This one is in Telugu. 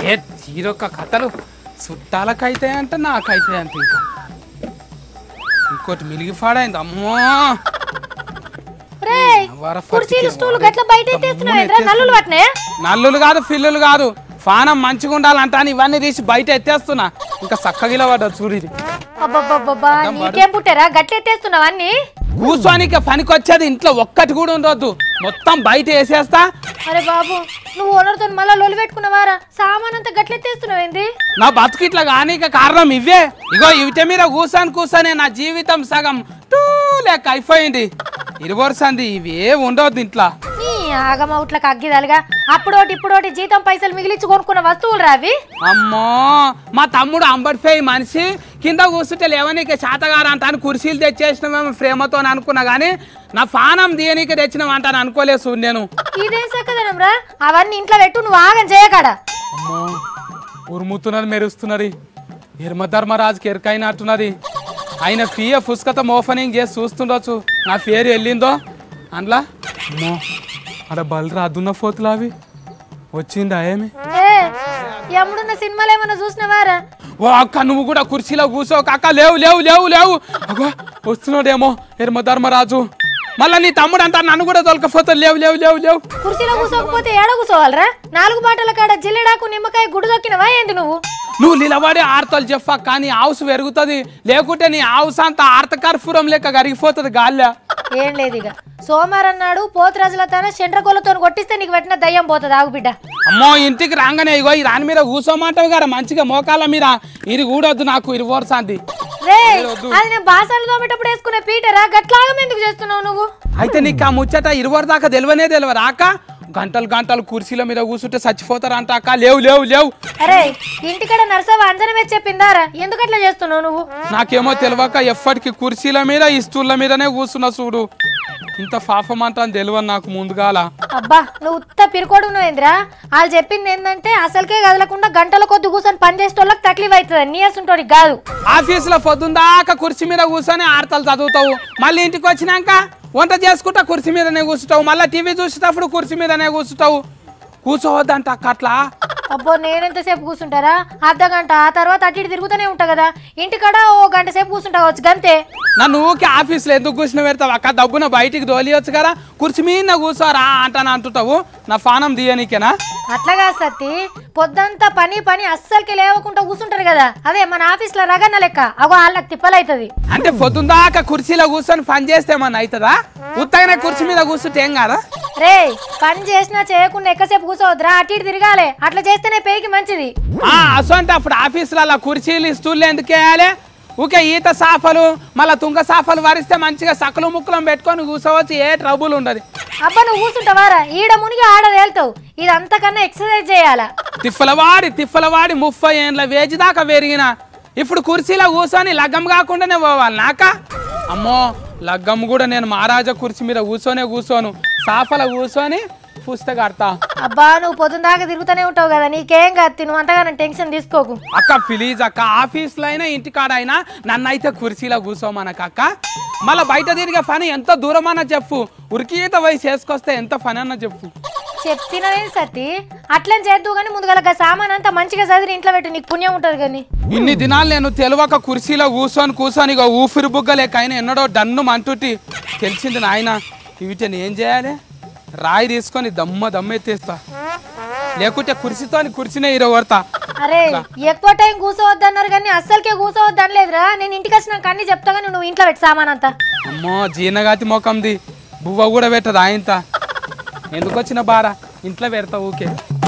ఏ తీరొక్క కథలు చుట్టాలకైతే అంట నాకైతే అంట ఇంకా ఇంకోటి మిలిగి పాడైంది అమ్మో రే వరఫర్తికి కుర్చీలు స్టూల్ వాడే. గట్ల బయట ఎత్తేస్తున్నావు ఏంట్రా? నల్లులు పట్టినాయి నల్లులు కాదు పిల్లులు కాదు ఫానం మంచిగా ఉండాలంట అని ఇవన్నీ తీసి బయట ఎత్తేస్తున్నా ఇంకా చక్కగిల పడ్డది చూడు ఇది అబ్బబ్బబ్బబ్బా నీకేం పుట్టారా గట్ల ఎత్తేస్తున్నావు అన్ని కూర్చోనికి పనికొచ్చేది ఇంట్లో ఒక్కటి కూడా ఉండొద్దు మొత్తం బయట వేసేస్తా అరే బాబు నువ్వు ఓనర్తో మళ్ళా లొలి పెట్టుకున్నావారా సామాన్ అంతా గట్ల ఎత్తేస్తున్నావు ఏంది నా బతుకు ఇట్లా కానీక కారణం ఇవే ఇగో ఇవిట మీద కూర్చొని కూర్చొని నా జీవితం సగం టూ లేక అయిపోయింది ఇరువరుసంది ఇవి ఏ ఉండవద్దు ఇంట్లో నీ ఆగమౌట్లకు అగ్గిదాలుగా అప్పుడోటి ఇప్పుడోటి జీతం పైసలు మిగిలించి కొనుక్కున్న వస్తువులు రావి అమ్మో మా తమ్ముడు అంబడిపోయి మనిషి కింద కూర్చుంటే లేవనీకి శాతగారంట అని కుర్చీలు తెచ్చేసినామేమో ప్రేమతో అని అనుకున్నా కానీ నా ఫానం దీనికి తెచ్చినామంట అని అనుకోలేదు చూడు నేను ఇదేం సక్కదనం రా అవన్నీ ఇంట్లో పెట్టు నువ్వు ఆగం చేయకాడ అమ్మో ఉరుముతున్నది మెరుస్తున్నది ధర్మరాజుకి ఎరకైనట్టున్నది ఆయన ఫీయ పుస్తకత ఓపెనింగ్ చేసి చూస్తుండొచ్చు నా పేరు వెళ్ళిందో అందులో అమ్మో అక్కడ బలరా అదున్న ఫోతులు అవి వచ్చిందా ఏమి ఏ ఎముడున్న సినిమాలు ఏమన్నా చూసినవారా ఓ అక్క నువ్వు కూడా కుర్చీలో కూర్చోక అక్క లేవు లేవు లేవు లేవు అగో వస్తున్నాడేమో ఎర్మ ధర్మరాజు మళ్ళా నీ తమ్ముడు అంతా నన్ను కూడా తొలకపోతాడు లేవు లేవు లేవు లేవు కుర్చీలో కూర్చోకపోతే ఏడ కూర్చోవాలరా నాలుగు బాటల కాడ జిల్లెడాకు నిమ్మకాయ గుడి దొక్కినవా ఏంది నువ్వు నువ్వు నిలబడి ఆర్తలు చెప్పా కానీ హౌస్ పెరుగుతుంది లేకుంటే నీ హౌస్ అంతా ఆర్త కర్పూరం లెక్క కరిగిపోతుంది గాల్లా ఏం లేదు ఇక సోమవారం నాడు పోతురాజుల తన చండ్రగోలతో కొట్టిస్తే నీకు పెట్టిన దయ్యం పోతుంది ఆగు బిడ్డ అమ్మో ఇంటికి రాగానే ఇగో ఈ రాని మీద కూర్చోమంటావు కదా మంచిగా మోకాళ్ళ మీద ఇది కూడొద్దు నాకు ఇది ఓర్సాంది రే అది నేను బాసాలు తోమేటప్పుడు వేసుకునే పీటరా గట్లాగం ఎందుకు చేస్తున్నావు నువ్వు అయితే నీకు ఆ ముచ్చట ఇరువరి దాకా తెలివనే తెలియదు అక్క గంటలు గంటలు కుర్చీల మీద కూర్చుంటే చచ్చిపోతారంట అక్క లేవు లేవు లేవు అరే ఇంటికాడ నర్సవ అంజనం వేసి చెప్పిందారా ఎందుకు అట్లా చేస్తున్నావు నువ్వు నాకేమో తెలియక ఎప్పటికీ కుర్చీల మీద ఈ స్టూళ్ళ మీదనే కూర్చున్నా చూడు ఇంత పాపం అంట అని తెలియదు నాకు ముందుగాల అబ్బా నువ్వు ఉత్త పిరుకోడు నువ్వేంద్రా వాళ్ళు చెప్పింది ఏంటంటే అసలుకే కదలకుండా గంటల కొద్ది కూర్చొని పని చేసేటోళ్ళకి తక్లీఫ్ అవుతుంది నీయసుంటోడి కాదు ఆఫీసులో పొద్దుందాకా కుర్చీ మీద కూర్చొని ఆడతలు చదువుతావు మళ్ళీ ఇంటికి వచ్చినాక వంట చేసుకుంటా కుర్చీ మీదనే కూర్చుంటావు మళ్ళీ టీవీ చూసేటప్పుడు కుర్చీ మీదనే కూర్చుంటావు కూర్చోవద్దంట అక్క అట్లా అబ్బో నేనెంతసేపు కూర్చుంటారా అర్ధ గంట ఆ తర్వాత అటు ఇటు తిరుగుతూనే ఉంటా కదా ఇంటికాడ ఓ గంట సేపు కూర్చుంటా వచ్చు గంతే నన్ను ఊకే ఆఫీస్లో ఎందుకు కూర్చుని పెడతావు అక్క డబ్బున బయటికి దోలియొచ్చు కదా కుర్చీ మీద కూర్చోరా అంటాను అంటుంటావు నా ఫానం తీయనీకేనా అట్లా కాదు సత్తి పొద్దంతా పని పని అస్సలకి లేవకుండా కూర్చుంటారు కదా అదే మన ఆఫీస్లో రగన్న లెక్క అగో వాళ్ళకి తిప్పలవుతుంది అంటే పొద్దుందాకా కుర్చీలో కూర్చొని పని చేస్తే ఏమన్నా అవుతుందా ఉత్తగానే కుర్చీ మీద కూర్చుంటే ఏం కాదా రే పని చేసినా చేయకుండా ఎక్కువసేపు కూర్చోవద్దురా అటు ఇటు తిరగాలి అట్లా చేస్తేనే పేకి మంచిది ఆ, అసొంటి అప్పుడు ఆఫీసులో అలా కుర్చీలు స్టూళ్ళు ఎందుకు వేయాలి ఊకే ఈత సాఫలు మళ్ళీ తుంగ సాఫలు వరిస్తే మంచిగా సకలు ముక్కలం పెట్టుకొని కూర్చోవచ్చు ఏ ట్రబుల్ ఉండదు అబ్బా నువ్వు కూర్చుంటావారా ఈడ మునిగి ఆడ తేలుతావు ఇది అంతకన్నా ఎక్సర్సైజ్ చేయాలా తిప్పలవాడి తిప్పలవాడి ముప్పై ఏండ్ల వేజి దాకా పెరిగిన ఇప్పుడు కుర్చీలో కూర్చొని లగ్గం కాకుండానే పోవాలి నాక అమ్మో లగ్గం కూడా నేను మహారాజా కుర్చీ మీద కూర్చొనే కూర్చోను సాఫల కూర్చొని పుస్తక కడతా అబ్బా నువ్వు పొద్దున దాకా తిరుగుతూనే ఉంటావు కదా నీకేం కాదు నువ్వు అంతగా టెన్షన్ తీసుకోకు అక్క ప్లీజ్ అక్క ఆఫీస్లో అయినా ఇంటికాడ అయినా నన్ను అయితే కుర్చీలో కూర్చోమనక అక్క మళ్ళీ బయట తిరిగే పని ఎంత దూరమన్నా చెప్పు ఉరికీత వయసు చేసుకొస్తే ఎంత పని అన్నా చెప్పు చెప్తినవే సత్తి అట్లని చేద్దు కానీ ముందుగా సామాన్ అంతా మంచిగా చదివి ఇంట్లో పెట్టి నీకు పుణ్యం ఉంటుంది కానీ ఇన్ని దినాలు నేను తెలియక కుర్చీలో కూర్చొని కూర్చొని ఇక ఊపిరి బుగ్గలేక అయినా ఎన్నడో డన్ను మంటుటి తెలిసింది నాయన వీటిని ఏం చేయాలి రాయి తీసుకొని దమ్మ దమ్మ ఎత్తేస్తా లేకుంటే కుర్చీతోని కుర్చీనే ఇరగొడతా అరే ఎక్కువ టైం కూర్చోవద్దు అన్నారు కానీ అస్సలకే కూర్చోవద్దు అనలేదురా నేను ఇంటికి వచ్చినాక అన్ని చెప్తా కానీ నువ్వు ఇంట్లో పెట్టి సామాన్ అంతా అమ్మో జీనగాతి మొకంది బువ్వ కూడా పెట్టదు ఆయంత ఎందుకు వచ్చిన బారా ఇంట్లో పెడతా ఊకే